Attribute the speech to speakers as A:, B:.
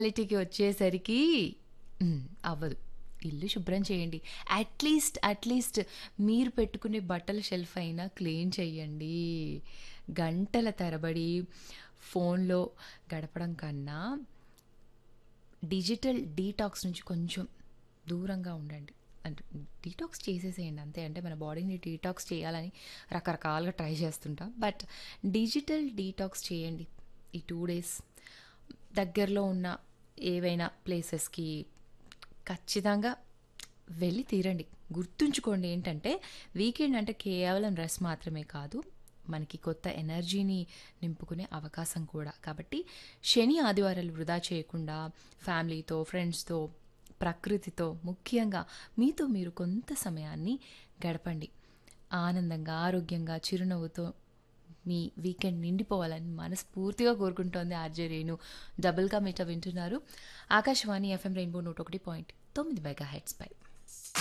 A: క్వాలిటీకి వచ్చేసరికి హ్మ్. అవ్వదు. ఇల్లు శుభ్రం చేయండి. అట్‌లీస్ట్, అట్‌లీస్ట్ మీరు పెట్టుకునే బట్టల షెల్ఫ్ అయినా క్లీన్ చేయండి. గంటల తరబడి ఫోన్‌లో గడపడం కన్నా డిజిటల్ డీటాక్స్ నుంచి కొంచెం దూరంగా ఉండండి. అంటే డీటాక్స్ చేసేసేయండి అంతే. అంటే మన బాడీని డీటాక్స్ చేయాలని రకరకాలుగా ట్రై చేస్తుంటాం. బట్ డిజిటల్ డీటాక్స్ చేయండి. ఈ 2 డేస్ దగ్గరలో ఉన్న ఏవైనా ప్లేసెస్‌కి ఖచ్చితంగా వెళ్ళి తీరండి. గుర్తుంచుకోండి ఏంటంటే వీకెండ్ అంటే కేవలం రెస్ట్ మాత్రమే కాదు. మనకి కొత్త ఎనర్జీని నింపుకునే అవకాశం కూడా. కాబట్టి శని, ఆదివారాలు వృధా చేయకుండా ఫ్యామిలీతో, ఫ్రెండ్స్‌తో, ప్రకృతితో ముఖ్యంగా మీతో మీరు కొంత సమయాన్ని గడపండి. ఆనందంగా, ఆరోగ్యంగా, చిరునవ్వుతో మీ వీకెండ్ నిండిపోవాలని మనస్ఫూర్తిగా కోరుకుంటోంది ఆర్‌జే రేణు. డబుల్‌గా మీట వింటున్నారు. Akashvani FM rainbow 101.9 మెగాహెర్ట్జ్‌పై.